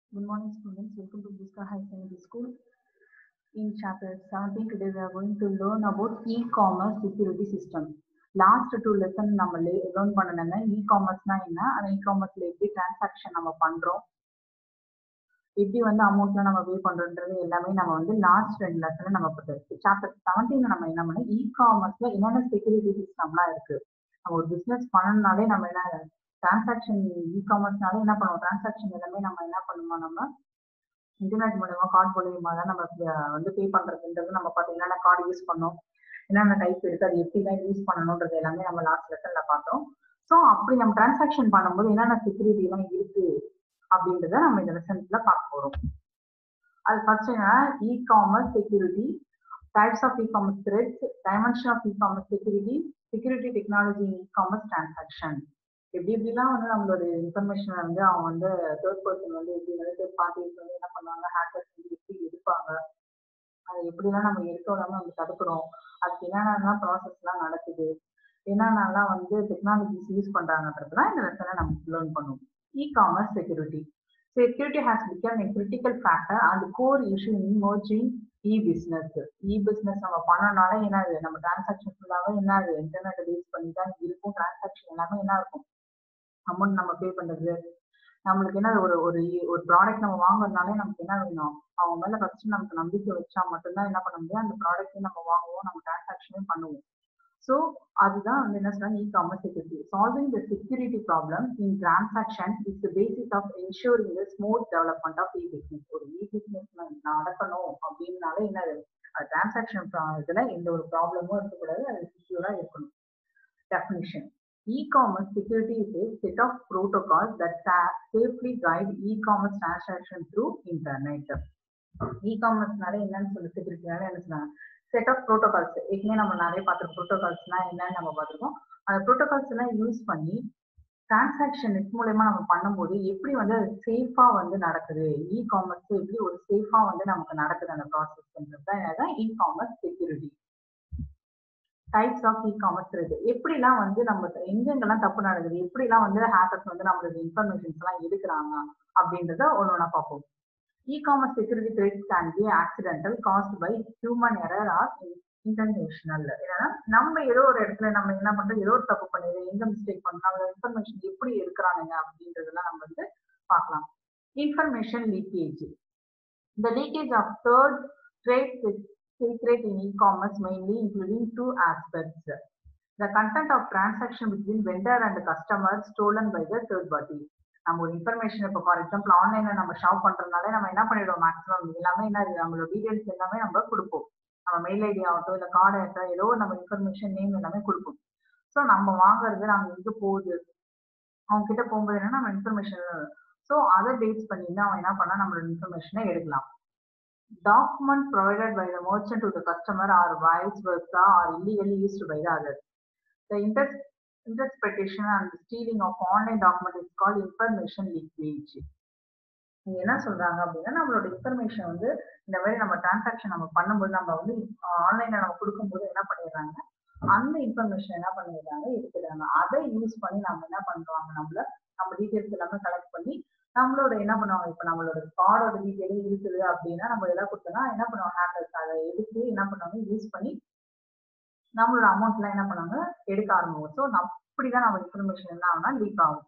Good morning, students. Welcome to Buska High Secondary School. In chapter 17, today we are going to learn about e-commerce security system. Last two lesson நம்ம learn பண்ணணுங்க இ-காமர்ஸ்னா என்ன அந்த இ-காமர்ஸ்ல எப்படி transaction நம்ம பண்றோம் எப்படி வந்து அமௌண்ட்ல நம்ம பே பண்றோன்றது எல்லாமே நம்ம வந்து லாஸ்ட் ரெண்டு லெசன்ல நம்ம பார்த்துருக்கு சாப்டர் செவன்டீன் நம்ம என்ன பண்ணோம் இ-காமர்ஸ்ல என்னென்ன செக்யூரிட்டி சிஸ்டம்லாம் இருக்கு நம்ம ஒரு பிசினஸ் பண்ணணும்னாலே நம்ம என்ன டிரான்சாக்ஷன் இ-காமர்ஸ்னாலே என்ன பண்ணுவோம் டிரான்சாக்ஷன் எல்லாமே நம்ம என்ன பண்ணுவோம் நம்ம இன்டர்நெட் மூலயமா கார்டு மூலியமா தான் நம்ம வந்து பே பண்றதுன்றது நம்ம பார்த்தீங்கன்னா கார்டு யூஸ் பண்ணோம் என்னென்ன டைப் இருக்கு அது எப்படி தான் யூஸ் பண்ணணுன்றது எல்லாமே நம்ம லாஸ்ட் லெசன்ல பார்த்தோம் ஸோ அப்படி நம்ம டிரான்சாக்ஷன் பண்ணும்போது என்னென்ன செக்யூரிட்டி எல்லாம் இருக்கு அப்படின்றத நம்ம இந்த லெசன்ஸ்ல பார்க்க போறோம் அது ஃபர்ஸ்ட் என்னன்னா e commerce security types of e commerce threats dimension of e commerce security security technology in e commerce transaction எப்படி எப்படிலாம் வந்து நம்மளோட இன்ஃபர்மேஷனை வந்து அவங்க வந்து தேர்ட் பர்சன் வந்து எப்படி வந்து தேர்ட் பார்ட்டிஸ் வந்து என்ன பண்ணுவாங்க ஹேக்கர்ஸ் வந்து எப்படி எடுப்பாங்க அதை எப்படிலாம் நம்ம எடுக்க விடாம நம்ம தடுக்கிறோம் அதுக்கு என்னென்னலாம் ப்ராசஸ்லாம் நடக்குது என்னென்னலாம் வந்து டெக்னாலஜிஸ் யூஸ் பண்றாங்கன்றதுலாம் இந்த லெசனை நம்ம லேர்ன் பண்ணுவோம் e commerce security security has become a critical factor and core issue in emerging e-business e-business நம்ம பண்ணனால என்ன அது நம்ம டிரான்சாக்ஷன் ஃபுல்லாவே என்ன அது இன்டர்நெட் பேஸ் பண்ணி தான் இருக்கும் டிரான்சாக்ஷன் எல்லாமே என்ன இருக்கும் அமௌண்ட் நம்ம பே பண்றது நம்மளுக்கு என்ன ஒரு ஒரு ஒரு ப்ராடக்ட் நம்ம வாங்குறதுனாலே நமக்கு என்ன வேணும் அவங்க மேல ஃபர்ஸ்ட் நமக்கு நம்பிக்கை வச்சா மட்டும்தான் என்ன பண்ண முடியும் அந்த ப்ராடக்ட்டையும் நம்ம வாங்குவோம் நம்ம டிரான்சாக்ஷனையும் பண்ணுவோம் ஸோ அதுதான் வந்து என்ன சொல்றாங்க e commerce security solving the security problem in transaction is the basis of ensuring the smooth development of e business ஒரு இ பிஸ்னஸ் நடக்கணும் அப்படின்னாலே என்ன டிரான்சாக்ஷன் இதுல எந்த ஒரு ப்ராப்ளமும் இருக்கக்கூடாது அது செக்யூரா இருக்கணும் definition E-commerce security is a set of protocols that safely guide e-commerce transaction through internet. E-commerceனால என்னன்னு சொல்லி செக்யூரிட்டினால என்ன சொன்னாங்க செட் ஆஃப் ப்ரோட்டோகால்ஸ் ஏற்கனவே நம்ம நிறைய பார்த்துருக்கோம் ப்ரோட்டோகால்ஸ்னா என்னன்னு நம்ம பார்த்துருக்கோம் அந்த ப்ரோட்டோகால்ஸ் எல்லாம் யூஸ் பண்ணி டிரான்சாக்ஷன் நெட் மூலயமா நம்ம பண்ணும்போது எப்படி வந்து அது சேஃபா வந்து நடக்குது இ காமர்ஸ் எப்படி ஒரு சேஃபா வந்து நமக்கு நடக்குது அந்த ப்ராசஸ்ன்றது தான் e commerce security types of e commerce இருக்கு எப்படிலாம் வந்து நம்ம எங்கெங்கெல்லாம் தப்பு நடக்குது எப்படிலாம் வந்து ஹேக்கர்ஸ் வந்து நம்மளோட இன்ஃபர்மேஷன்ஸ் எல்லாம் எடுக்கிறாங்க அப்படின்றத ஒன்று ஒன்றா பார்ப்போம் e commerce security threats can be accidental caused by human error or intentional ஏன்னா நம்ம ஏதோ ஒரு இடத்துல நம்ம என்ன பண்றோம் ஏதோ ஒரு தப்பு பண்ணுது எங்க மிஸ்டேக் பண்ணோம் நம்ம இன்ஃபர்மேஷன் எப்படி எடுக்கிறானுங்க அப்படின்றதெல்லாம் நம்ம வந்து பார்க்கலாம் இன்ஃபர்மேஷன் லீக்கேஜ் இந்த leakage of third trade secret in e-commerce mainly including two aspects. The content of transaction between vendor and customer stolen by the third party. நம்ம ஒரு இன்ஃபர்மேஷன் இப்போ ஃபார் எக்ஸாம்பிள் ஆன்லைன்ல நம்ம ஷாப் பண்றதுனால நம்ம என்ன பண்ணிடுவோம் மேக்ஸிமம் எல்லாமே என்ன நம்மளோட டீடைல்ஸ் எல்லாமே நம்ம கொடுப்போம் நம்ம மெயில் ஐடி ஆகட்டும் இல்லை கார்டு ஆகட்டும் ஏதோ நம்ம இன்ஃபர்மேஷன் நேம் எல்லாமே கொடுப்போம் ஸோ நம்ம வாங்குறது நம்ம எங்க போகுது அவங்க கிட்ட போகும்போது என்ன நம்ம இன்ஃபர்மேஷன் ஸோ அதை பேஸ் பண்ணி தான் அவன் என்ன பண்ணா நம்மளோட இன்ஃபர்மேஷனை எடுக்கலாம் document provided by the merchant to the customer or vice versa are illegally used by the others. The inter interpretation and the stealing of online document is called information leakage. இங்க என்ன சொல்றாங்க அப்படின்னா நம்மளோட இன்ஃபர்மேஷன் வந்து இந்த மாதிரி நம்ம transaction நம்ம பண்ணும்போது நம்ம வந்து ஆன்லைன்ல நம்ம கொடுக்கும்போது என்ன பண்ணிடுறாங்க அந்த இன்ஃபர்மேஷன் என்ன பண்ணிடுறாங்க எடுத்துடுறாங்க அதை யூஸ் பண்ணி நம்ம என்ன பண்றாங்க நம்மள நம்ம டீட்டெயில்ஸ் எல்லாமே கலெக்ட் பண்ணி நம்மளோட என்ன பண்ணுவாங்க இப்ப நம்மளோட கார்டோட டீட்டெயில் இருக்குது அப்படின்னா நம்ம எதாவது கொடுத்தோம்னா என்ன பண்ணுவாங்க ஹேக்கர்ஸ் அதை எடுத்து என்ன பண்ணுவாங்க யூஸ் பண்ணி நம்மளோட அமௌண்ட் எல்லாம் என்ன பண்ணுவாங்க எடுக்க ஆரம்பிக்கும் ஸோ அப்படிதான் நம்ம இன்ஃபர்மேஷன் என்ன ஆகும்னா லீக் ஆகும்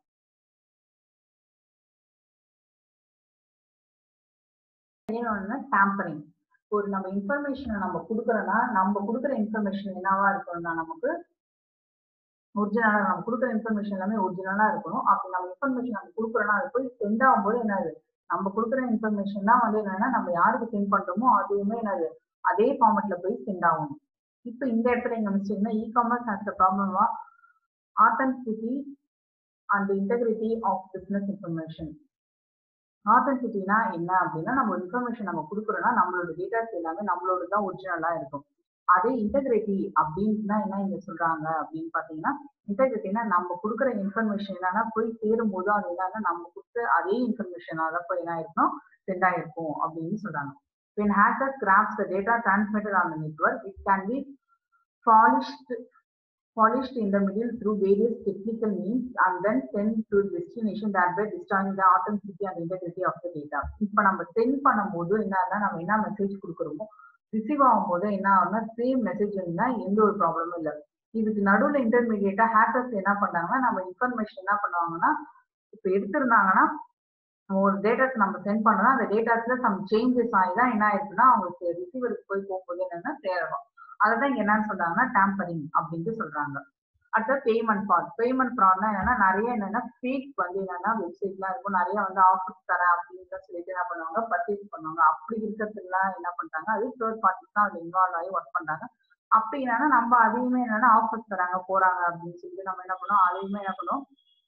இன்னொன்னு டேம்பரிங் ஒரு நம்ம இன்ஃபர்மேஷனை நம்ம கொடுக்குறோம்னா நம்ம கொடுக்குற இன்ஃபர்மேஷன் என்னவா இருக்கணும்னா நமக்கு ஒரிஜினலா நம்ம கொடுக்குற இன்ஃபர்மேஷன் எல்லாமே ஒரிஜினலா இருக்கணும் அப்படி நம்ம இன்ஃபர்மேஷன் நம்ம கொடுக்குறோம்னா அது போய் சென்ட் ஆகும்போது என்னது நம்ம கொடுக்குற இன்ஃபர்மேஷன் தான் வந்து என்னன்னா நம்ம யாருக்கு சென்ட் பண்றோமோ அதுவுமே என்னது அதே ஃபார்மெட்ல போய் சென்ட் ஆகணும் இப்போ இந்த இடத்துல எங்க மிஸ்டேக்னா e commerce has the problem authenticity and integrity of business information ஆத்தன்டிசிட்டினா என்ன அப்படின்னா நம்ம இன்ஃபர்மேஷன் நம்ம கொடுக்குறோம்னா நம்மளோட டேட்டாஸ் எல்லாமே நம்மளோட தான் ஒரிஜினலா இருக்கும் அதே இன்டெகிரிட்டி அப்படின்னா என்ன இங்க சொல்றாங்க அப்படின்னு பாத்தீங்கன்னா இன்டெகிரிட்டினா நம்ம கொடுக்குற இன்ஃபர்மேஷன் என்னன்னா போய் சேரும் போது அது என்னன்னா நம்ம கொடுத்த அதே இன்ஃபர்மேஷன் அதை போய் என்ன ஆயிருக்கும் சென்ட் ஆயிருக்கும் அப்படின்னு சொல்றாங்க when hackers grabs the data transmitted on the network it can be polished polished in the middle through various technical means and then sent to destination that by destroying the authenticity and integrity of the data. இப்போ நம்ம send பண்ணும்போது என்னன்னா நம்ம என்ன message கொடுக்குறோமோ receive ஆகும்போது என்ன ஆகும்னா சேம் மெசேஜ் இருந்தா எந்த ஒரு ப்ராப்ளமும் இல்லை இதுக்கு நடுவில் இன்டர்மீடியட்டா ஹேக்கர்ஸ் என்ன பண்றாங்கன்னா நம்ம இன்ஃபர்மேஷன் என்ன பண்ணுவாங்கன்னா இப்போ எடுத்திருந்தாங்கன்னா ஒரு டேட்டாஸ் நம்ம சென்ட் பண்ணோம்னா அந்த டேட்டாஸ்ல சம் சேஞ்சஸ் ஆகி தான் என்ன ஆயிருக்குன்னா அவங்களுக்கு ரிசீவருக்கு போய் போகும்போது என்னன்னா சேரணும் அதான் என்னன்னு சொல்றாங்கன்னா டேம்பரிங் அப்படின்ட்டு சொல்றாங்க அடுத்த பேமெண்ட் ஃப்ராட் பேமெண்ட் ஃப்ராட்னா என்னன்னா நிறைய என்னன்னா ஃபேக் வந்து என்னன்னா வெப்சைட்லாம் இருக்கும் நிறைய வந்து ஆஃபர்ஸ் தரேன் அப்படின்னு சொல்லிட்டு என்ன பண்ணுவாங்க பர்ச்சேஸ் பண்ணுவாங்க அப்படி இருக்கிறதுலாம் என்ன பண்றாங்க அது தேர்ட் பார்ட்டிஸ் தான் அது இன்வால்வ் ஆகி ஒர்க் பண்றாங்க அப்படி என்னன்னா நம்ம அதையுமே என்னன்னா ஆஃபர்ஸ் தராங்க போறாங்க அப்படின்னு சொல்லிட்டு நம்ம என்ன பண்ணுவோம் அதையுமே என்ன பண்ணுவோம்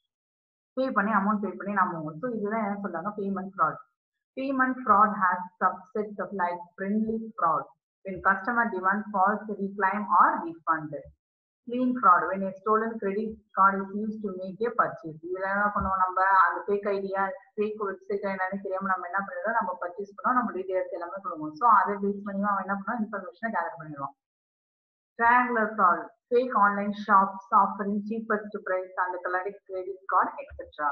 பே பண்ணி அமௌண்ட் பே பண்ணி நம்ம ஸோ இதுதான் என்ன சொல்றாங்க payment fraud payment fraud has subsets of like friendly fraud when customer demand false reclaim or refund. Clean fraud when a stolen credit card is used to make a purchase. இதுல என்ன பண்ணுவோம் நம்ம அந்த fake idea fake website என்னன்னு தெரியாம நம்ம என்ன பண்ணிடுறோம் நம்ம பர்ச்சேஸ் பண்ணோம் நம்ம டீடைல்ஸ் எல்லாமே கொடுவோம் ஸோ அதை பேஸ் பண்ணி அவன் என்ன பண்ணுவோம் இன்ஃபர்மேஷனை கேதர் பண்ணிடுவோம் triangular fraud fake online shops offering cheapest price and collect credit card etc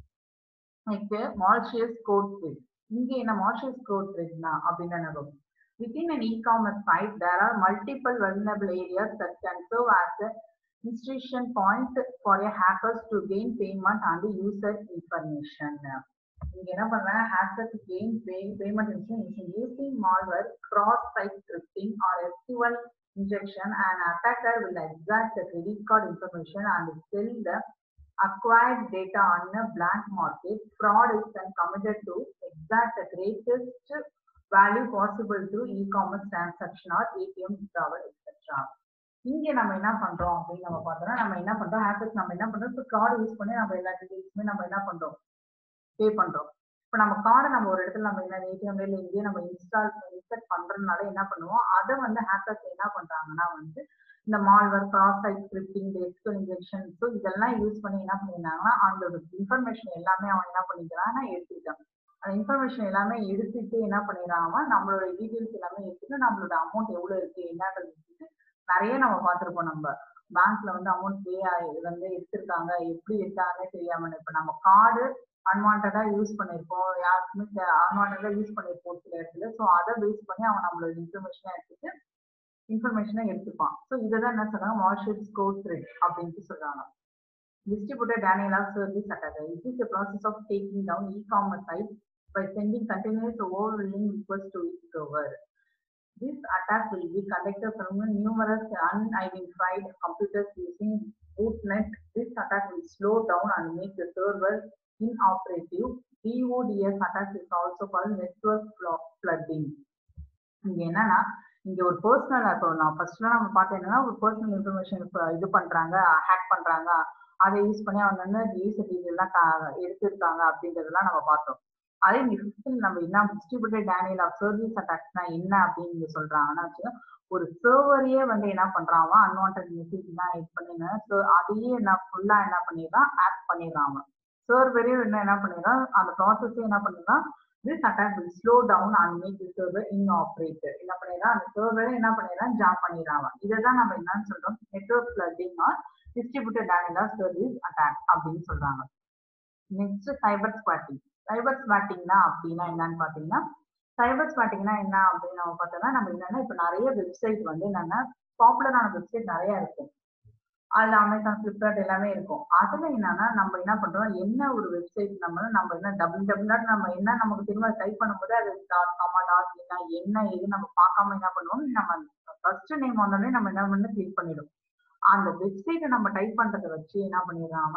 next malicious code trick இங்க என்ன malicious code trickனா அப்படின்னு என்ன Within an e-commerce site, there are multiple vulnerable areas that can serve as a institution point for a hackers to gain payment and user information. இங்க என்ன பண்றாங்க hackers gain pay, payment information using malware, cross-site scripting or SQL injection. An attacker will exact the credit card information and sell the acquired data on a blank market. Fraud is then committed to exact the greatest value possible through e-commerce transaction or ATM travel etc. இங்க நம்ம என்ன பண்றோம் அப்படின்னு நம்ம பார்த்தோம்னா நம்ம என்ன பண்றோம் ஹேக்கர்ஸ் நம்ம என்ன பண்றோம் இப்போ கார்டு யூஸ் பண்ணி நம்ம எல்லா டீடைல்ஸுமே நம்ம என்ன பண்றோம் பே பண்றோம் இப்போ நம்ம கார்டை நம்ம ஒரு இடத்துல நம்ம என்ன ஏடிஎம்ல இல்லை இங்கேயே நம்ம இன்ஸ்டால் இன்ஸ்டால் பண்றதுனால என்ன பண்ணுவோம் அதை வந்து ஹேக்கர்ஸ் என்ன பண்றாங்கன்னா வந்து இந்த malware cross site scripting SQL injection so இதெல்லாம் யூஸ் பண்ணி என்ன பண்ணிருந்தாங்கன்னா அந்த இன்ஃபர்மேஷன் எல்லாமே அவன் என்ன பண்ணிக்கிறான்னா எடுத்துக்கிட்டான் அந்த இன்ஃபர்மேஷன் எல்லாமே எடுத்துட்டு என்ன பண்ணிடுறாங்க நம்மளோட டீட்டெயில்ஸ் எல்லாமே எடுத்துட்டு நம்மளோட அமௌண்ட் எவ்வளவு இருக்கு என்னன்றது எடுத்துட்டு நிறைய நம்ம பார்த்துருப்போம் நம்ம பேங்க்ல வந்து அமௌண்ட் பே வந்து எடுத்திருக்காங்க எப்படி எடுத்தாங்கன்னே தெரியாம இப்ப நம்ம கார்டு அன்வான்டா யூஸ் பண்ணிருப்போம் யாருக்குமே அன்வான்டா யூஸ் பண்ணிருப்போம் சில இடத்துல ஸோ அதை பேஸ் பண்ணி அவன் நம்மளோட இன்ஃபர்மேஷனை எடுத்துட்டு இன்ஃபர்மேஷனை எடுத்துப்பான் ஸோ இதை தான் என்ன சொல்றாங்க மார்ஷல் ஸ்கோர் த்ரெட் அப்படின்ட்டு சொல்றாங்க distributed Daniel service attacker. It is a process of taking down e-commerce sites by sending continuous overwhelming requests to each server. This attack will be conducted from numerous unidentified computers using bootnet. This attack will slow down and make the server inoperative. DODS attack is also called network flooding. இங்க என்னன்னா இங்க ஒரு personal இப்போ நான் ஃபர்ஸ்ட்லாம் நம்ம பார்த்தோம் என்னன்னா ஒரு பர்சனல் இன்ஃபர்மேஷன் இது பண்றாங்க ஹேக் பண்றாங்க அதை யூஸ் பண்ணி அவங்க வந்து யூசர் டீட்டெயிலாம் எடுத்திருக்காங்க அப்படின்றதெல்லாம் நம்ம பார்த்தோம் அதே இங்க ஃபிஃப்த்தில் நம்ம என்ன டிஸ்ட்ரிபியூட்டட் டேனியல் ஆஃப் சர்வீஸ் அட்டாக்ஸ்னா என்ன அப்படின்னு இங்க சொல்றாங்கன்னா வச்சுக்கோங்க ஒரு சர்வரையே வந்து என்ன பண்றான் அன்வான்ட் மெசேஜ் எல்லாம் இது பண்ணிங்க ஸோ அதையே என்ன ஃபுல்லா என்ன பண்ணிடுறான் ஆட் பண்ணிடுறான் சர்வரே என்ன என்ன பண்ணிடுறான் அந்த ப்ராசஸே என்ன பண்ணிடுறான் this attack will slow down and make the server in operator என்ன பண்ணிடுறான் அந்த சர்வரை என்ன பண்ணிடுறான் ஜாம் பண்ணிடுறான் இதை தான் நம்ம என்னன்னு சொல்றோம் network flooding or distributed denial of service attack அப்படின்னு சொல்றாங்க நெக்ஸ்ட் சைபர் ஸ்குவாட்டிங் சைபர் ஸ்குவாட்டிங்னா அப்படின்னா என்னன்னு பாத்தீங்கன்னா சைபர் ஸ்குவாட்டிங்னா என்ன அப்படின்னு நம்ம பார்த்தோம்னா நம்ம என்னன்னா இப்போ நிறைய வெப்சைட் வந்து என்னன்னா பாப்புலரான வெப்சைட் நிறைய இருக்கும் அதுல அமேசான் ஃபிளிப்கார்ட் எல்லாமே இருக்கும் அதுல என்னன்னா நம்ம என்ன பண்றோம் என்ன ஒரு வெப்சைட் நம்ம நம்ம என்ன டபுள் டபுள் டாட் நம்ம என்ன நமக்கு திரும்ப டைப் பண்ணும்போது அது டாட் காமா டாட் என்ன என்ன எது நம்ம பார்க்காம என்ன பண்ணுவோம் நம்ம ஃபர்ஸ்ட் நேம் வந்தோடனே நம்ம என்ன பண்ண கிளிக் பண்ணிடும் அந்த வெப்சைட்டை நம்ம டைப் பண்றதை வச்சு என்ன பண்ணிடுறாங்க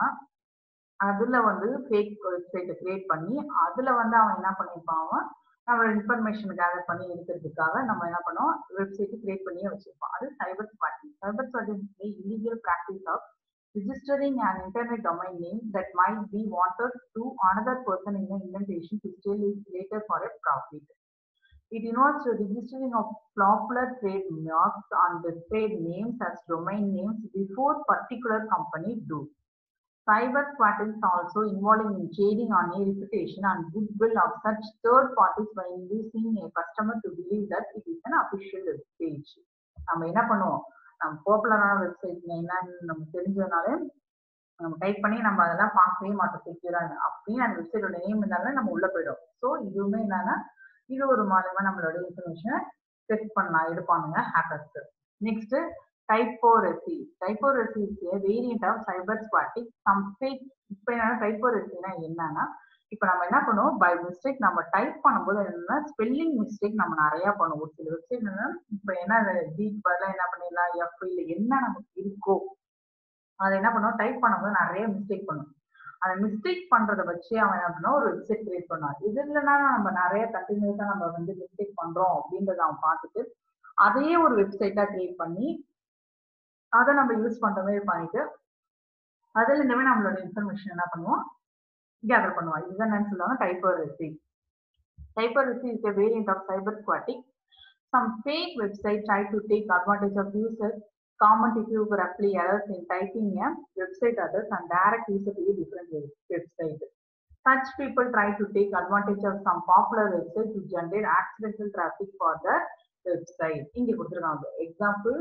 அதுல வந்து ஃபேக் வெப்சைட்டை கிரியேட் பண்ணி அதுல வந்து அவன் என்ன பண்ணிருப்பான் நம்மளோட இன்ஃபர்மேஷன் கேதர் பண்ணி எடுக்கிறதுக்காக நம்ம என்ன பண்ணோம் வெப்சைட் கிரியேட் பண்ணியே வச்சிருப்போம் அது cyber squatting cyber squatting illegal practice of registering an internet domain name that might be wanted to another person in the indentation to steal it later for a profit. It involves the registering of popular trademarks and the trade names as domain names before particular company do. Cyber squatting is also involving in trading on a reputation and goodwill of such third parties by inducing a customer to believe that it is an official page. நம்ம என்ன பண்ணுவோம் நம்ம பாப்புலரான website என்னன்னு நம்ம தெரிஞ்சதுனால நம்ம type பண்ணி நம்ம அதெல்லாம் பார்க்கவே மாட்டோம் செக்யூரா அப்படின்னு அந்த வெப்சைட்டோட நேம் இருந்தாலும் நம்ம உள்ள போயிடும் ஸோ இதுவுமே என்னன்னா இது ஒரு மூலமா நம்மளோட இன்ஃபர்மேஷனை செக் பண்ணலாம் எடுப்பானுங்க hackers next typopiracy typopiracy is a variant of cyber squatting some fake இப்போ என்னன்னா டைப்போரெசினா என்னன்னா இப்போ நம்ம என்ன பண்ணுவோம் பை மிஸ்டேக் நம்ம டைப் பண்ணும்போது என்னன்னா ஸ்பெல்லிங் மிஸ்டேக் நம்ம நிறைய பண்ணுவோம் ஒரு சில வெப்சைட் என்னன்னா இப்போ என்ன டீப் பதிலாக என்ன பண்ணிடலாம் எஃப் இல்லை என்ன நமக்கு இருக்கோ அதை என்ன பண்ணுவோம் டைப் பண்ணும்போது நிறைய மிஸ்டேக் பண்ணும் அந்த மிஸ்டேக் பண்றத வச்சு அவன் என்ன பண்ணுவோம் ஒரு வெப்சைட் கிரியேட் பண்ணுவான் இது இல்லைன்னா நம்ம நிறைய கண்டினியூஸா நம்ம வந்து மிஸ்டேக் பண்றோம் அப்படின்றத அவன் பார்த்துட்டு அதையே ஒரு வெப்சைட்டா கிரியேட் பண்ணி அதை நம்ம யூஸ் பண்ற மாதிரி பண்ணிட்டு அதுல இருந்துமே நம்மளோட இன்ஃபர்மேஷன் என்ன பண்ணுவோம் கேதர் பண்ணுவோம் இதுதான் என்னன்னு சொல்லுவாங்க typopiracy typopiracy is a variant of cyber squatting some fake website try to take advantage of users comment if you roughly errors in typing a website address and direct user to a different web- website such people try to take advantage of some popular website to generate accidental traffic for the website இங்க கொடுத்துருக்காங்க example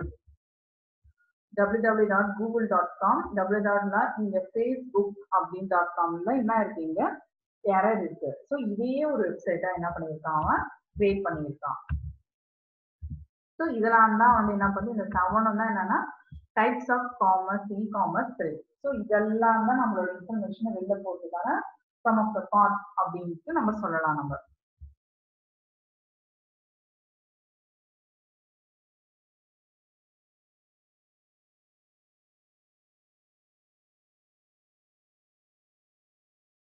www.google.com www இங்க Facebook அப்படின்னு dot காம்ல என்ன இருக்கீங்க error இருக்கு so இதையே ஒரு வெப்சைட்டா என்ன பண்ணியிருக்கான் அவன் கிரியேட் பண்ணியிருக்கான் ஸோ இதெல்லாம் தான் வந்து என்ன பண்ணி இந்த செவனும் தான் என்னன்னா types of commerce e commerce so இதெல்லாம் தான் நம்மளோட இன்ஃபர்மேஷனை வெளில போட்டுக்கான சம் ஆஃப் த பார்ட் அப்படின்ட்டு நம்ம சொல்லலாம் நம்ம